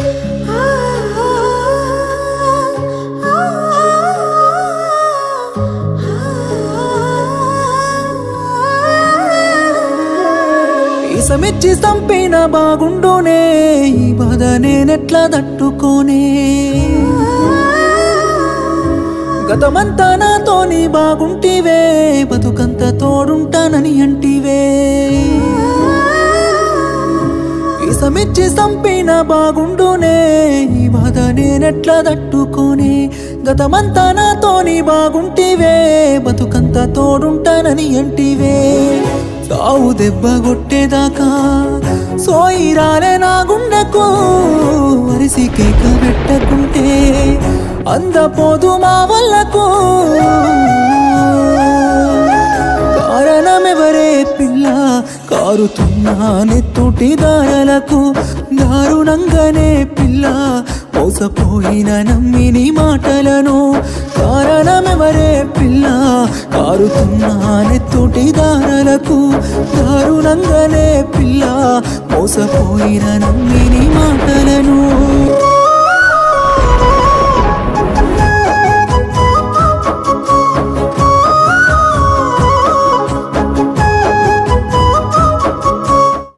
ఇసమిచ్చి చంపిన బాగుండునే ఈ బాధ నేనెట్లా తట్టుకోనే గతమంతా నాతోని బాగుంటివే బతుకంత తోడుంటానని అంటివే ఇసమిచ్చి చంపిన బాగుండునే ఈ బాధ నేనెట్లా తట్టుకోనే గతమంతా నాతోని బాగుంటివే బతుకంత తోడుంటానని అంటివే సావు దెబ్బ కొట్టేదాకా సోయి రాలే నా గుండెకు వరిసి కేక పెట్టకుంటే అందపోదు మా వల్లకు కారణమెవరే పిల్ల కారుతున్నా నెత్తుటి దారలకు దారుణంగానే పిల్ల మోసపోయిన నమ్మిని మాటలను కారణమెవరే పిల్ల కారుతున్నా నెత్తుటి దారలకు దారుణంగానే పిల్ల మోసపోయిన నమ్మిని మాటలను